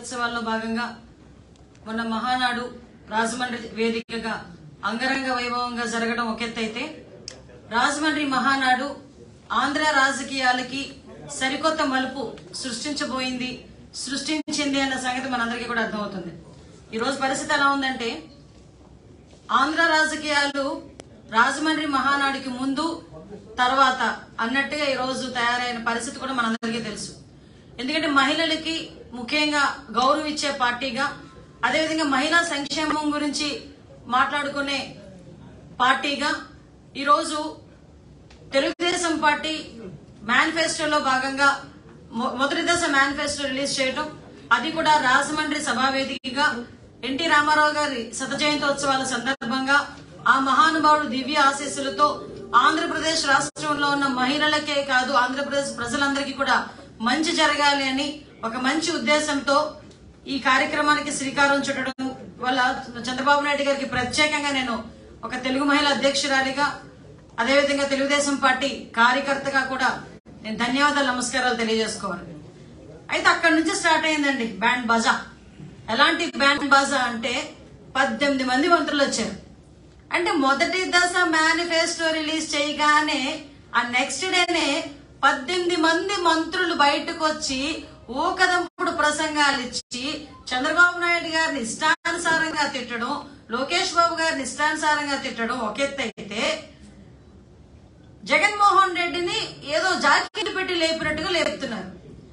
జయంత్యోత్సవాల్లో భాగంగా మొన్న మహానాడు రాజమండ్రి వేదికగా అంగరంగ వైభవంగా జరగడం ఒక ఎత్తు అయితే రాజమండ్రి మహానాడు ఆంధ్ర రాజకీయాలకి సరికొత్త మలుపు సృష్టించబోయింది సృష్టించింది అన్న సంగతి మనందరికీ కూడా అర్థమవుతుంది ఈ రోజు పరిస్థితి ఎలా ఉందంటే ఆంధ్ర రాజకీయాలు రాజమండ్రి మహానాడుకి ముందు తర్వాత అన్నట్టుగా ఈ రోజు తయారైన పరిస్థితి కూడా మనందరికీ తెలుసు ఎందుకంటే మహిళలకి ముఖ్యంగా గౌరవం ఇచ్చే పార్టీగా అదేవిధంగా మహిళా సంక్షేమం గురించి మాట్లాడుకునే పార్టీగా ఈరోజు తెలుగుదేశం పార్టీ మేనిఫెస్టోలో భాగంగా మొ- మొదటి దశ మేనిఫెస్టో రిలీజ్ చేయడం అది కూడా రాజమండ్రి సభావేదికగా ఎన్టీ రామారావు గారి శత జయంతోత్సవాల సందర్భంగా ఆ మహానుభావుడు దివ్య ఆశీస్సులతో ఆంధ్రప్రదేశ్ రాష్ట్రంలో ఉన్న మహిళలకే కాదు ఆంధ్రప్రదేశ్ ప్రజలందరికీ కూడా మంచి జరగాలి అని ఒక మంచి ఉద్దేశంతో ఈ కార్యక్రమానికి శ్రీకారం చుట్టడం వల్ల చంద్రబాబు నాయుడు గారికి ప్రత్యేకంగా నేను ఒక తెలుగు మహిళా అధ్యక్షురాలిగా అదేవిధంగా తెలుగుదేశం పార్టీ కార్యకర్తగా కూడా నేను ధన్యవాదాలు నమస్కారాలు తెలియజేసుకోవాలి అయితే అక్కడి నుంచి స్టార్ట్ అయిందండి బ్యాండ్ బాజా ఎలాంటి బ్యాండ్ బాజా అంటే పద్దెనిమిది మంది మంత్రులు వచ్చారు అంటే మొదటి దశ మేనిఫెస్టో రిలీజ్ చేయగానే ఆ నెక్స్ట్ డేనే పద్దెనిమిది మంది మంత్రులు బయటకు వచ్చి ఊకదంపుడు ప్రసంగాలు ఇచ్చి చంద్రబాబు నాయుడు గారిని ఇష్టానుసారంగా తిట్టడం లోకేష్ బాబు గారిని ఇష్టానుసారంగా తిట్టడం ఒక ఎత్తు అయితే జగన్మోహన్ రెడ్డిని ఏదో జాకెట్ పెట్టి లేపినట్టుగా లేపుతున్నారు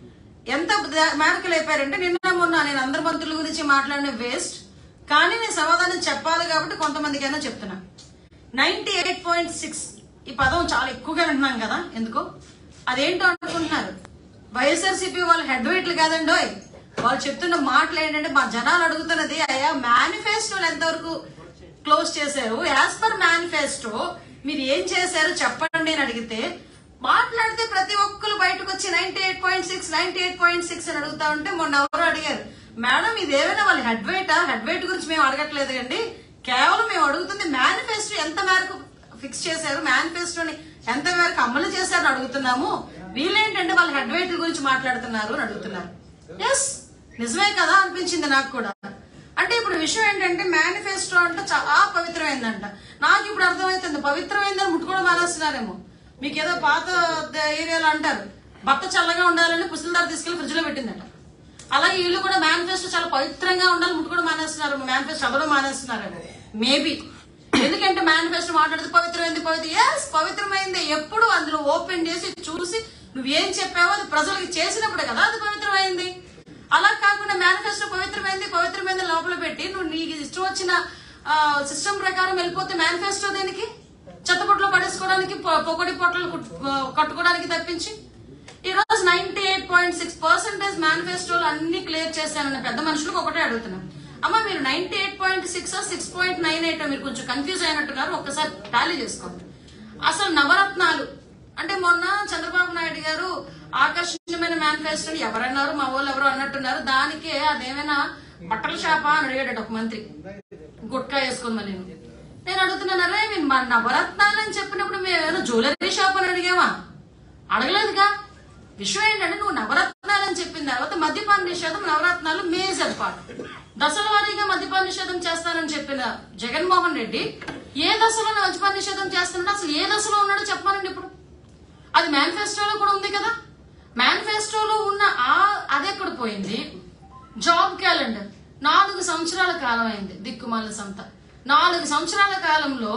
ఎంత ద- మేరకు లేపారంటే నిన్న మొన్న నేను అందరి మంత్రుల గురించి మాట్లాడిన వేస్ట్ కానీ నేను సమాధానం చెప్పాలి కాబట్టి కొంతమందికైనా చెప్తున్నా నైన్టీ ఎయిట్ పాయింట్ సిక్స్ ఈ పదం చాలా ఎక్కువగా వింటున్నాం కదా ఎందుకో అదేంటో అనుకుంటున్నారు వైఎస్ఆర్సీపీ వాళ్ళ హెడ్ వెయిట్లు కాదండోయ్ వాళ్ళు చెప్తున్న మాటలు ఏంటంటే మా జనాలు అడుగుతున్నది అయ్యా మేనిఫెస్టోలు ఎంతవరకు క్లోజ్ చేశారు యాజ్ పర్ మేనిఫెస్టో మీరు ఏం చేశారు చెప్పండి అని అడిగితే మాట్లాడితే ప్రతి ఒక్కరు బయటకు వచ్చి ninety eight point six ninety eight point six అని అడుగుతా ఉంటే మొన్న ఎవరు అడిగారు మేడం ఇదేమైనా వాళ్ళ హెడ్ వెయిటా హెడ్ వెయిట్ గురించి మేము అడగట్లేదు కండి కేవలం మేము అడుగుతుంది మేనిఫెస్టో ఎంత మేరకు ఫిక్స్ చేశారు మేనిఫెస్టోని ఎంత మేరకు అమలు చేశారని అడుగుతున్నాము వీళ్ళేంటంటే వాళ్ళ హెడ్ వెయిట్ గురించి మాట్లాడుతున్నారు అని అడుగుతున్నారు ఎస్ నిజమే కదా అనిపించింది నాకు కూడా అంటే ఇప్పుడు విషయం ఏంటంటే మేనిఫెస్టో అంటే చాలా పవిత్రమైందంట నాకు ఇప్పుడు అర్థమవుతుంది పవిత్రమైందని ముట్టుకోవడం మానేస్తున్నారేమో మీకు ఏదో పాత ద- ఏరియాలో అంటారు బట్ట చల్లగా ఉండాలని పుస్తకాలు తీసుకెళ్లి ఫ్రిడ్జ్ లో పెట్టిందట అలాగే వీళ్ళు కూడా మేనిఫెస్టో చాలా పవిత్రంగా ఉండాలి ముట్టుకోవడం మానేస్తున్నారు మేనిఫెస్టో చదవడం మానేస్తున్నారేమో మేబీ ఎందుకంటే మేనిఫెస్టో మాట్లాడితే పవిత్రమైంది పవిత్ర ఎస్ పవిత్రమైంది ఎప్పుడు అందులో ఓపెన్ చేసి చూసి నువ్వేం చెప్పావో అది ప్రజలకు చేసినప్పుడే కదా అది పవిత్రమైంది అలా కాకుండా మేనిఫెస్టో పవిత్రమైంది పవిత్రమైంది లోపల పెట్టి నువ్వు నీకు ఇష్టం వచ్చిన సిస్టమ్ ప్రకారం వెళ్ళిపోతే మేనిఫెస్టో దేనికి చెత్తపొట్లో పడేసుకోవడానికి పొ- పొగడి పొట్టలు కుట్- కట్టుకోవడానికి తప్పించి ఈ రోజు ninety eight point six percentage మేనిఫెస్టోలు అన్ని క్లియర్ చేశానన్న పెద్ద మనుషులకు ఒకటే అడుగుతున్నాం అమ్మ మీరు ninety eight point six six point nine eight మీరు కొంచెం కన్ఫ్యూజ్ అయినట్టున్నారు ఒక్కసారి టాలీ చేసుకోండి అసలు నవరత్నాలు అంటే మొన్న చంద్రబాబు నాయుడు గారు ఆకర్షణీయమైన మేనిఫెస్టోని ఎవరన్నారు మా వాళ్ళు ఎవరో అన్నట్టున్నారు దానికే అదేమైనా బట్టల షాప అని అడిగాడు ఒక మంత్రి గుట్కా వేసుకుంది మళ్ళీ నేను అడుగుతున్నాను అరే మీరు మా నవరత్నాలు అని చెప్పినప్పుడు మేము ఏమైనా జ్యువెలరీ షాప్ అని అడిగామా అడగలేదుగా విషయం ఏంటంటే నువ్వు నవరత్నాలు అని చెప్పిన తర్వాత మద్యపాన నిషేధం నవరత్నాలు మేజర్ పార్ట్ దశల వారీగా మద్యపాన నిషేధం చేస్తానని చెప్పిన జగన్మోహన్ రెడ్డి ఏ దశలో మద్యపాన నిషేధం చేస్తున్నాడో అసలు ఏ దశలో ఉన్నాడో చెప్పానండి ఇప్పుడు అది మేనిఫెస్టోలో కూడా ఉంది కదా మేనిఫెస్టోలో ఉన్న ఆ అదెక్కడ పోయింది జాబ్ క్యాలెండర్ నాలుగు సంవత్సరాల కాలం అయింది దిక్కుమాల సంత నాలుగు సంవత్సరాల కాలంలో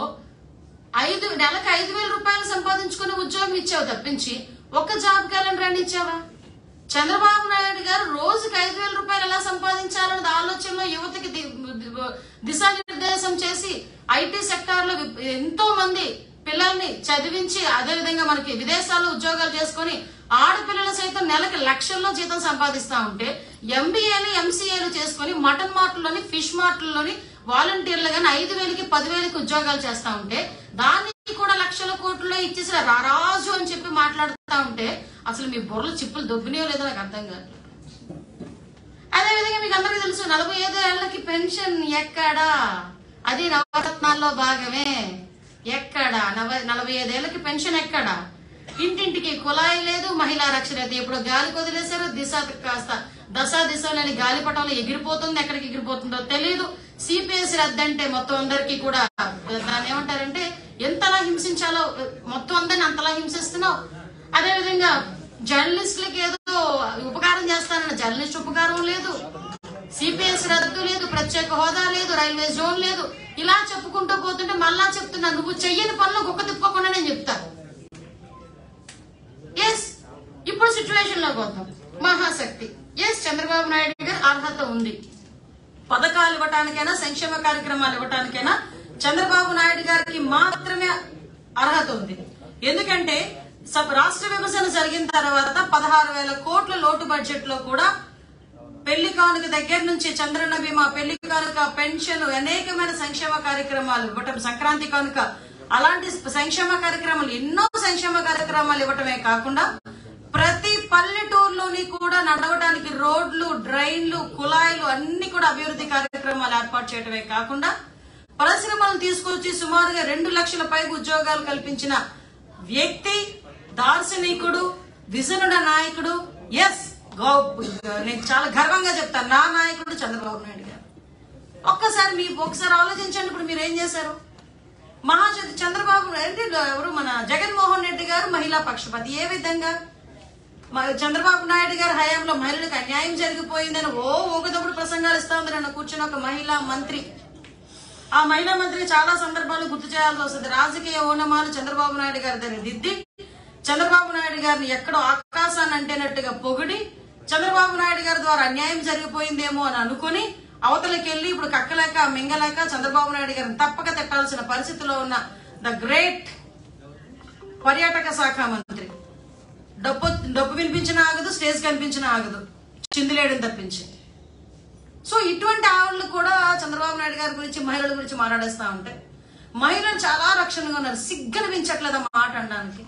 ఐదు నెలకు ఐదు వేల రూపాయలు సంపాదించుకునే ఉద్యోగం ఇచ్చావు తప్పించి ఒక్క జాబ్ క్యాలెండర్ అని ఇచ్చావా చంద్రబాబు నాయుడు గారు రోజుకి ఐదు వేల రూపాయలు ఎలా సంపాదించాలన్నది ఆలోచనలో యువతకి ది- ది- దిశానిర్దేశం చేసి ఐటీ సెక్టార్ లో వి- ఎంతో మంది పిల్లల్ని చదివించి అదే విధంగా మనకి విదేశాల్లో ఉద్యోగాలు చేసుకొని ఆడపిల్లలు సైతం నెలకి లక్షల్లో జీతం సంపాదిస్తా ఉంటే ఎంబీఏలు ఎంసీఏలు చేసుకొని మటన్ మార్ట్లోని ఫిష్ మార్ట్లలోని వాలంటీర్లు గాని ఐదు వేలకి పదివేలకి ఉద్యోగాలు చేస్తా ఉంటే దానికి కూడా లక్షల కోట్లలో ఇచ్చేసిన రారాజు అని చెప్పి మాట్లాడుతా ఉంటే అసలు మీ బుర్రలు చిప్పులు దొబ్బినాయో లేదో నాకు అర్థం కాదు అదే విధంగా మీకు అందరికీ తెలుసు నలభై ఐదు ఏళ్లకి పెన్షన్ ఎక్కడా అది నవరత్నాల్లో భాగమే ఎక్కడా నవ నలభై ఐదేళ్లకి పెన్షన్ ఎక్కడా ఇంటింటికి కుళాయి లేదు మహిళా రక్షణ అయితే ఇప్పుడు గాలి వదిలేశారు దిశ కాస్త దశ దిశ లేని గాలిపటంలో ఎగిరిపోతుంది ఎక్కడికి ఎగిరిపోతుందో తెలియదు సిపిఎస్ రద్దు అంటే మొత్తం అందరికీ కూడా దాన్ని ఏమంటారంటే ఎంతలా హింసించాలో మొత్తం అందరిని అంతలా హింసిస్తున్నావు అదే విధంగా జర్నలిస్టులకి ఏదో ఉపకారం చేస్తానన్న జర్నలిస్ట్ ఉపకారం లేదు సిపిఎస్ రద్దు లేదు ప్రత్యేక హోదా లేదు రైల్వే జోన్ లేదు ఇలా చెప్పుకుంటూ పోతుంటే మళ్ళా చెప్తున్నా నువ్వు చెయ్యని పనులు గుక్క తిప్పకుండా నేను చెప్తా ఎస్ ఇప్పుడు సిచ్యువేషన్ లోకి వద్దాం మహాశక్తి ఎస్ చంద్రబాబు నాయుడు గారు అర్హత ఉంది పథకాలు ఇవ్వటానికైనా సంక్షేమ కార్యక్రమాలు ఇవ్వటానికైనా చంద్రబాబు నాయుడు గారికి మాత్రమే అర్హత ఉంది ఎందుకంటే సబ్ రాష్ట్ర విభజన జరిగిన తర్వాత పదహారు వేల కోట్ల లోటు బడ్జెట్ లో కూడా పెళ్లి కానుక దగ్గర నుంచి చంద్రన్న బీమా పెళ్లి కానుక పెన్షన్ అనేకమైన సంక్షేమ కార్యక్రమాలు ఇవ్వటం సంక్రాంతి కానుక అలాంటి సంక్షేమ కార్యక్రమాలు ఎన్నో సంక్షేమ కార్యక్రమాలు ఇవ్వటమే కాకుండా ప్రతి పల్లెటూరులోని కూడా నడవడానికి రోడ్లు డ్రైన్లు కుళాయిలు అన్ని కూడా అభివృద్ధి కార్యక్రమాలు ఏర్పాటు చేయడమే కాకుండా పరిశ్రమలను తీసుకొచ్చి సుమారుగా రెండు లక్షల పైగా ఉద్యోగాలు కల్పించిన వ్యక్తి దార్శనికుడు విజనుడ నాయకుడు ఎస్ నేను చాలా గర్వంగా చెప్తాను నా నాయకుడు చంద్రబాబు నాయుడు గారు ఒక్కసారి మీ ఒకసారి ఆలోచించండి ఇప్పుడు మీరు ఏం చేశారు మహాజ్యోతి చంద్రబాబు అంటే ఎవరు మన జగన్మోహన్ రెడ్డి గారు మహిళా పక్షపాతి ఏ విధంగా మ- చంద్రబాబు నాయుడు గారి హయాంలో మహిళలకు అన్యాయం జరిగిపోయిందని ఓ ఊగదప్పుడు ప్రసంగాలు ఇస్తా ఉంది నన్ను కూర్చుని ఒక మహిళా మంత్రి ఆ మహిళా మంత్రి చాలా సందర్భాలు గుర్తు చేయాల్సి వస్తుంది రాజకీయ ఓనమాలు చంద్రబాబు నాయుడు గారి దగ్గర దిద్ది చంద్రబాబు నాయుడు గారిని ఎక్కడో ఆకాశాన్ని అంటేనట్టుగా పొగిడి చంద్రబాబు నాయుడు గారి ద్వారా అన్యాయం జరిగిపోయిందేమో అని అనుకుని అవతలకి వెళ్ళి ఇప్పుడు కక్కలేక మింగలేక చంద్రబాబు నాయుడు గారిని తప్పక తిట్టాల్సిన పరిస్థితిలో ఉన్న ద గ్రేట్ పర్యాటక శాఖ మంత్రి డబ్బు డబ్బు వినిపించిన ఆగదు స్టేజ్ కనిపించిన ఆగదు చిందులేయడం తప్పించి సో ఇటువంటి ఆవిడలు కూడా చంద్రబాబు నాయుడు గారి గురించి మహిళల గురించి మాట్లాడేస్తా ఉంటే మహిళలు చాలా రక్షణగా ఉన్నారు సిగ్గనిపించట్లేదు ఆ మాట అనడానికి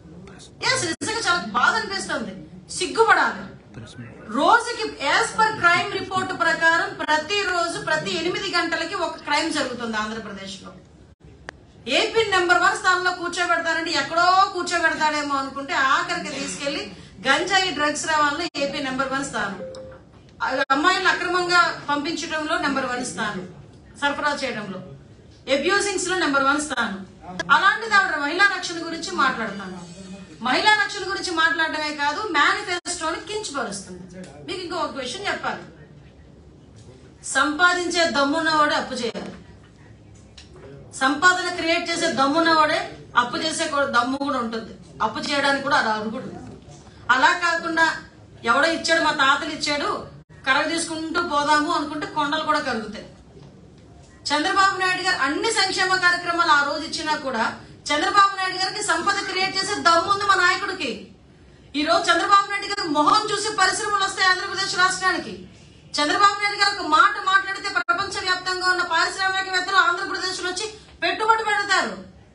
ఎస్ నిజంగా చాలా బాధ అనిపిస్తుంది సిగ్గుపడాలి రోజుకి యాజ్ పర్ క్రైమ్ రిపోర్ట్ ప్రకారం ప్రతి రోజు ప్రతి ఎనిమిది గంటలకి ఒక క్రైమ్ జరుగుతుంది ఆంధ్రప్రదేశ్ లో ఏపీ నెంబర్ వన్ స్థానంలో కూర్చోబెడతారంటే ఎక్కడో కూర్చోబెడతాడేమో అనుకుంటే ఆఖరికి తీసుకెళ్లి గంజాయి డ్రగ్స్ రవాణాలో ఏపీ నెంబర్ వన్ స్థానం ఆ అమ్మాయిలను అక్రమంగా పంపించడంలో నెంబర్ వన్ స్థానం సరఫరా చేయడంలో అబ్యూజింగ్స్ లో నెంబర్ వన్ స్థానం అలాంటిది ఆవిడ మహిళా రక్షణ గురించి మాట్లాడతాను మహిళా రక్షణ గురించి మాట్లాడటమే కాదు మేనిఫెస్టోని కించపరుస్తుంది మీకు ఇంకో ఒక విషయం చెప్పాలి సంపాదించే దమ్మున్నవాడే అప్పు చేయాలి సంపాదన క్రియేట్ చేసే దమ్మున్నవాడే అప్పు చేసే కూడా దమ్ము కూడా ఉంటుంది అప్పు చేయడానికి కూడా అది అర్హుడు అలా కాకుండా ఎవడో ఇచ్చాడు మా తాతలు ఇచ్చాడు కరగ తీసుకుంటూ పోదాము అనుకుంటే కొండలు కూడా కరుగుతాయి చంద్రబాబు నాయుడు గారు అన్ని సంక్షేమ కార్యక్రమాలు ఆ రోజు ఇచ్చినా కూడా చంద్రబాబు నాయుడు గారికి సంపద క్రియేట్ చేసే దమ్ము ఉంది మా నాయకుడికి ఈ రోజు చంద్రబాబు నాయుడు గారి మొహం చూసి పరిశ్రమలు వస్తాయి ఆంధ్రప్రదేశ్ రాష్ట్రానికి చంద్రబాబు నాయుడు గారు ఒక మాట మాట్లాడితే ప్రపంచ వ్యాప్తంగా ఉన్న పారిశ్రామికవేత్తలు ఆంధ్రప్రదేశ్ లో వచ్చి పెట్టుబడి పెడతారు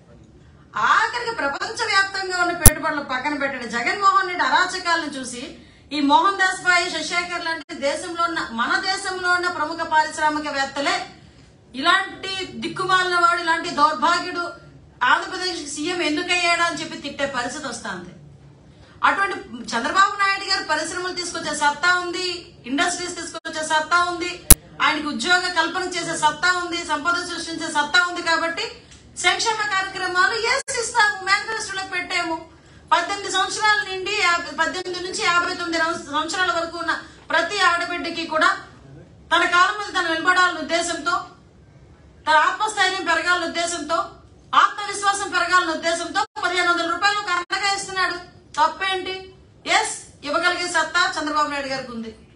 ఆఖరికి ప్రపంచ వ్యాప్తంగా ఉన్న పెట్టుబడులు పక్కన పెట్టండి జగన్మోహన్ రెడ్డి అరాచకాలను చూసి ఈ మోహన్ దాస్ భాయ్ శశేఖర్ లాంటి దేశంలో ఉన్న మన దేశంలో ఉన్న ప్రముఖ పారిశ్రామికవేత్తలే ఇలాంటి దిక్కుమాలిన వాడు ఇలాంటి దౌర్భాగ్యుడు ఆంధ్రప్రదేశ్ సీఎం ఎందుకయ్యాడా అని చెప్పి తిట్టే పరిస్థితి వస్తుంది అటువంటి చంద్రబాబు నాయుడు గారు పరిశ్రమలు తీసుకొచ్చే సత్తా ఉంది ఇండస్ట్రీస్ తీసుకొచ్చే సత్తా ఉంది ఆయనకు ఉద్యోగ కల్పన చేసే సత్తా ఉంది సంపద సృష్టించే సత్తా ఉంది కాబట్టి సంక్షేమ కార్యక్రమాలు ఎస్ ఇస్తాము మేనిఫెస్టోలో పెట్టాము పద్దెనిమిది సంవత్సరాల నుండి యాభై- పద్దెనిమిది నుంచి యాభై తొమ్మిది రం- సంవత్సరాల వరకు ఉన్న ప్రతి ఆడబిడ్డకి కూడా తన కాలం మీద తను నిలబడాలనే ఉద్దేశంతో తన ఆత్మస్థైర్యం పెరగాలనే ఉద్దేశంతో ఆత్మవిశ్వాసం పెరగాలనే ఉద్దేశంతో పదిహేను వందల రూపాయలు ఒక అండగా ఇస్తున్నాడు తప్పేంటి ఎస్ ఇవ్వగలిగే సత్తా చంద్రబాబు నాయుడు గారికి ఉంది